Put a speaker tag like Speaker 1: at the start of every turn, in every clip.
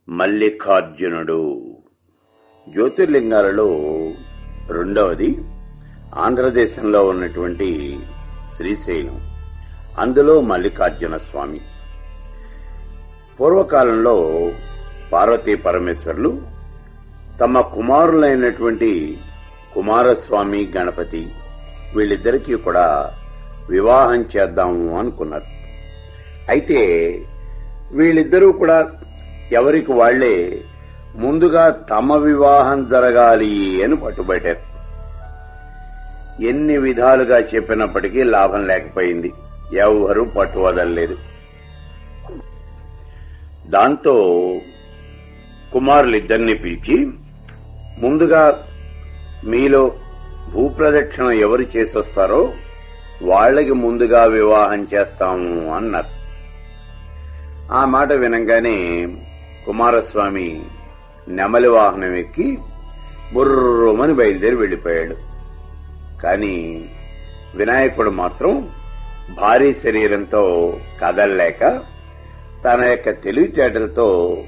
Speaker 1: మల్లికార్జునుడు జ్యోతిర్లింగాలలో రెండవది ఆంధ్రదేశంలో ఉన్నటువంటి శ్రీశైలం అందులో మల్లికార్జున స్వామి పూర్వకాలంలో పార్వతీ పరమేశ్వర్లు తమ కుమారులైనటువంటి కుమారస్వామి గణపతి వీళ్ళిద్దరికీ కూడా వివాహం చేద్దాము అనుకున్నారు అయితే వీళ్ళిద్దరూ కూడా ఎవరికి వాళ్లే ముందుగా తమ వివాహం జరగాలి అని పట్టుబట్టారు ఎన్ని విధాలుగా చెప్పినప్పటికీ లాభం లేకపోయింది ఎవ్వరూ పట్టు వదలలేదు దాంతో కుమారులిద్దరిని పిలిచి ముందుగా మీలో భూప్రదక్షిణ ఎవరు చేసొస్తారో వాళ్ళకి ముందుగా వివాహం చేస్తాము అన్నారు ఆ మాట వినంగానే కుమారస్వామి నెమలి వాహనం ఎక్కి బుర్రమని బయలుదేరి వెళ్లిపోయాడు కాని వినాయకుడు మాత్రం భారీ శరీరంతో కదల్లేక తన యొక్క తెలివితేటలతో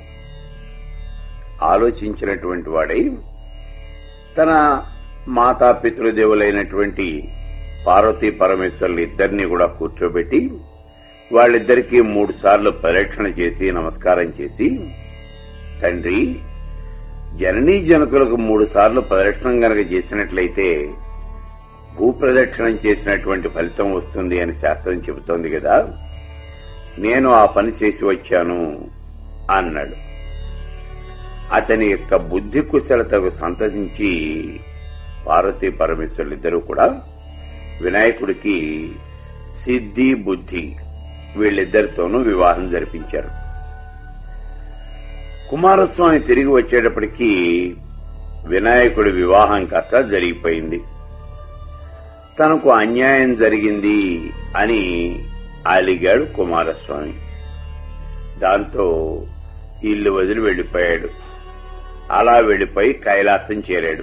Speaker 1: ఆలోచించినటువంటి వాడై తన మాతా పితృదేవులైనటువంటి పార్వతీ పరమేశ్వర్లు ఇద్దరిని కూడా కూర్చోబెట్టి వాళ్ళిద్దరికీ మూడు సార్లు పరీక్షణ చేసి నమస్కారం చేసి తండ్రి జననీ జనకులకు మూడు సార్లు ప్రదక్షిణం గనక చేసినట్లయితే భూప్రదక్షిణం చేసినటువంటి ఫలితం వస్తుంది అని శాస్త్రం చెబుతోంది కదా నేను ఆ పని చేసి వచ్చాను అన్నాడు అతని యొక్క బుద్ధి కుశలతకు సంతసించి పార్వతీ పరమేశ్వరులిద్దరూ కూడా వినాయకుడికి సిద్ధి బుద్ధి వీళ్ళిద్దరితోనూ వివాహం జరిపించారు కుమారస్వామి తిరిగి వచ్చేటప్పటికీ వినాయకుడి వివాహం కాస్త జరిగిపోయింది తనకు అన్యాయం జరిగింది అని అలిగాడు కుమారస్వామి దాంతో ఇల్లు వదిలి వెళ్లిపోయాడు అలా వెళ్లిపోయి కైలాసం చేరాడు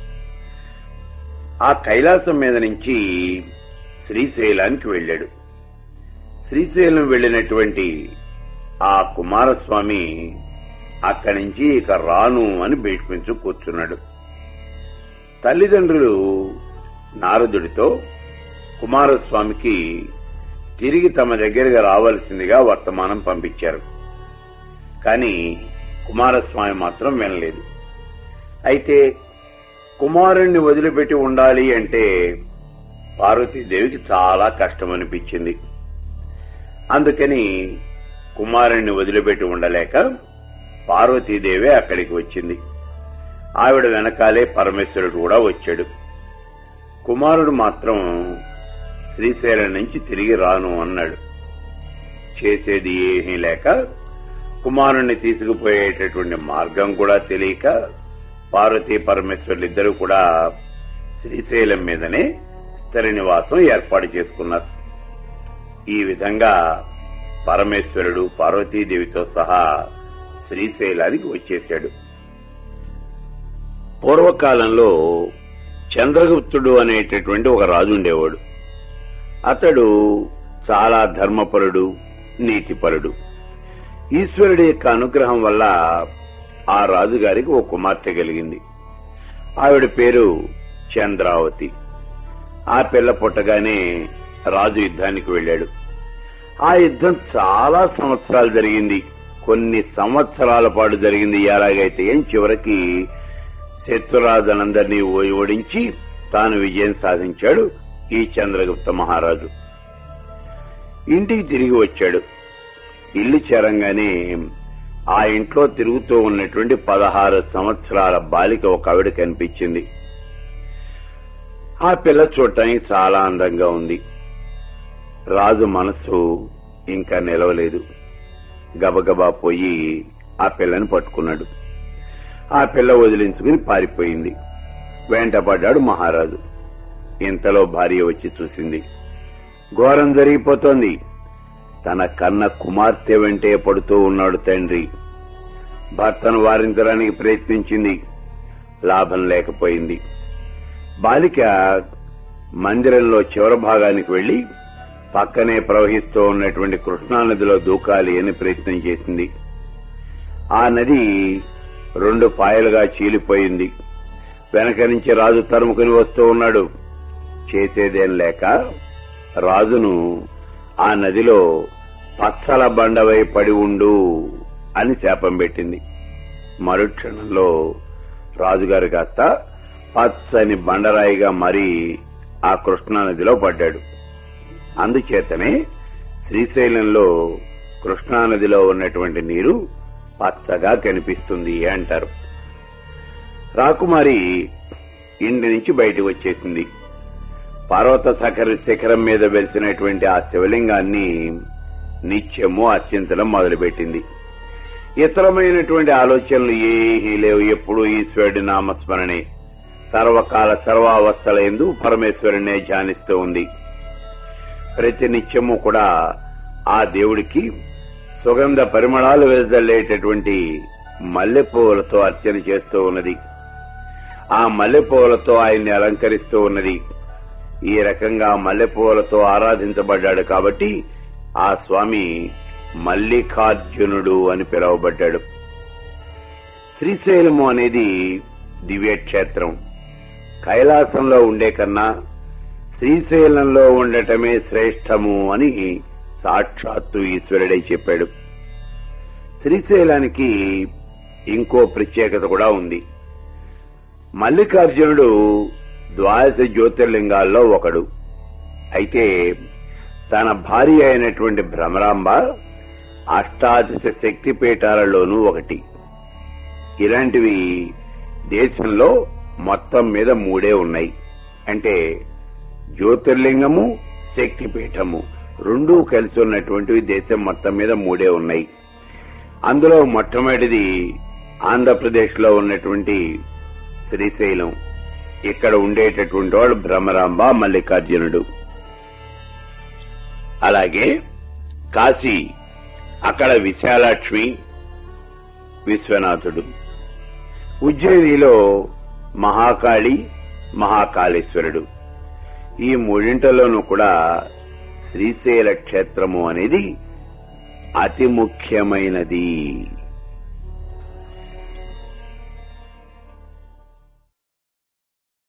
Speaker 1: ఆ కైలాసం మీద నుంచి శ్రీశైలానికి వెళ్ళాడు శ్రీశైలం వెళ్లినటువంటి ఆ కుమారస్వామి అక్కడి నుంచి ఇక రాను అని బయటపించు కూర్చున్నాడు తల్లిదండ్రులు నారదుడితో కుమారస్వామికి తిరిగి తమ దగ్గరగా రావాల్సిందిగా వర్తమానం పంపించారు కాని కుమారస్వామి మాత్రం వినలేదు అయితే కుమారుణ్ణి వదిలిపెట్టి ఉండాలి అంటే పార్వతీదేవికి చాలా కష్టం అనిపించింది అందుకని కుమారుణ్ణి వదిలిపెట్టి ఉండలేక పార్వతీదేవి అక్కడికి వచ్చింది ఆవిడ వెనకాలే పరమేశ్వరుడు కూడా వచ్చాడు కుమారుడు మాత్రం శ్రీశైలం నుంచి తిరిగి రాను అన్నాడు చేసేది ఏమీ లేక కుమారుణ్ణి తీసుకుపోయేటటువంటి మార్గం కూడా తెలియక పార్వతీ పరమేశ్వర్లిద్దరూ కూడా శ్రీశైలం మీదనే స్థిర నివాసం ఏర్పాటు చేసుకున్నారు ఈ విధంగా పరమేశ్వరుడు పార్వతీదేవితో సహా శ్రీశైలానికి వచ్చేశాడు పూర్వకాలంలో చంద్రగుప్తుడు అనేటటువంటి ఒక రాజు ఉండేవాడు అతడు చాలా ధర్మపరుడు నీతిపరుడు ఈశ్వరుడి యొక్క అనుగ్రహం వల్ల ఆ రాజుగారికి ఓ కుమార్తె కలిగింది ఆవిడ పేరు చంద్రావతి ఆ పిల్ల పుట్టగానే రాజు యుద్ధానికి వెళ్ళాడు ఆ యుద్ధం చాలా సంవత్సరాలు జరిగింది కొన్ని సంవత్సరాల పాటు జరిగింది ఎలాగైతే ఏం చివరికి శత్రురాజులందరినీ ఓడించి తాను విజయం సాధించాడు ఈ చంద్రగుప్త మహారాజు ఇంటికి తిరిగి వచ్చాడు ఇల్లు చేరంగానే ఆ ఇంట్లో తిరుగుతూ ఉన్నటువంటి పదహారు సంవత్సరాల బాలిక ఒక ఆవిడ కనిపించింది ఆ పిల్ల చూడటానికి చాలా అందంగా ఉంది రాజు మనస్సు ఇంకా నిలవలేదు గబగబా పోయి ఆ పిల్లని పట్టుకున్నాడు ఆ పిల్ల వదిలించుకుని పారిపోయింది వెంటపడ్డాడు మహారాజు ఇంతలో భార్య వచ్చి చూసింది ఘోరం జరిగిపోతోంది తన కన్న కుమార్తె వెంటే పడుతూ ఉన్నాడు తండ్రి భర్తను వారించడానికి ప్రయత్నించింది లాభం లేకపోయింది బాలిక మందిరంలో చివరి భాగానికి వెళ్లి పక్కనే ప్రవహిస్తూ ఉన్నటువంటి కృష్ణానదిలో దూకాలి అని ప్రయత్నం చేసింది ఆ నది రెండు పాయలుగా చీలిపోయింది వెనక నుంచి రాజు తరుముకుని వస్తూ ఉన్నాడు చేసేదేం లేక రాజును ఆ నదిలో పచ్చల బండవై పడి ఉండు అని శాపం పెట్టింది మరుక్షణంలో రాజుగారు కాస్త పచ్చని బండరాయిగా మారి ఆ కృష్ణా నదిలో పడ్డాడు అందుచేతనే శ్రీశైలంలో కృష్ణా నదిలో ఉన్నటువంటి నీరు పచ్చగా కనిపిస్తుంది అంటారు రాకుమారి ఇంటి నుంచి బయటకు వచ్చేసింది పర్వత సఖర శిఖరం మీద వెలిసినటువంటి ఆ శివలింగాన్ని నిత్యము అర్చించడం మొదలుపెట్టింది ఇతరమైనటువంటి ఆలోచనలు ఏమీ లేవు ఎప్పుడు ఈశ్వరుడి నామస్మరణే సర్వకాల సర్వావస్థల ఎందు పరమేశ్వరునే ధ్యానిస్తూ ఉంది ప్రతి నిత్యము కూడా ఆ దేవుడికి సుగంధ పరిమళాలు వెదజల్లేటటువంటి మల్లెపూలతో అర్చన చేస్తూ ఉన్నది ఆ మల్లెపూలతో ఆయన్ని అలంకరిస్తూ ఉన్నది ఈ రకంగా మల్లెపూలతో ఆరాధించబడ్డాడు కాబట్టి ఆ స్వామి మల్లికార్జునుడు అని పిలువబడ్డాడు శ్రీశైలము అనేది దివ్యక్షేత్రం కైలాసంలో ఉండే కన్నా శ్రీశైలంలో ఉండటమే శ్రేష్టము అని సాక్షాత్తు ఈశ్వరుడే చెప్పాడు శ్రీశైలానికి ఇంకో ప్రత్యేకత కూడా ఉంది మల్లికార్జునుడు ద్వాదశ జ్యోతిర్లింగాల్లో ఒకడు అయితే తన భార్య అయినటువంటి భ్రమరాంబ అష్టాదశ శక్తి పీఠాలలోనూ ఒకటి ఇలాంటివి దేశంలో మొత్తం మీద మూడే ఉన్నాయి అంటే జ్యోతిర్లింగము శక్తిపీఠము రెండూ కలిసి ఉన్నటువంటివి దేశం మొత్తం మీద మూడే ఉన్నాయి అందులో మొట్టమొదటిది ఆంధ్రప్రదేశ్ లో ఉన్నటువంటి శ్రీశైలం ఇక్కడ ఉండేటటువంటి వాడు భ్రమరాంబ మల్లికార్జునుడు అలాగే కాశీ అక్కడ విశాలాక్ష్మి విశ్వనాథుడు ఉజ్జయినిలో మహాకాళి మహాకాళేశ్వరుడు ఈ మూడింటిలోనూ కూడా శ్రీశైల క్షేత్రము అనేది అతి ముఖ్యమైనది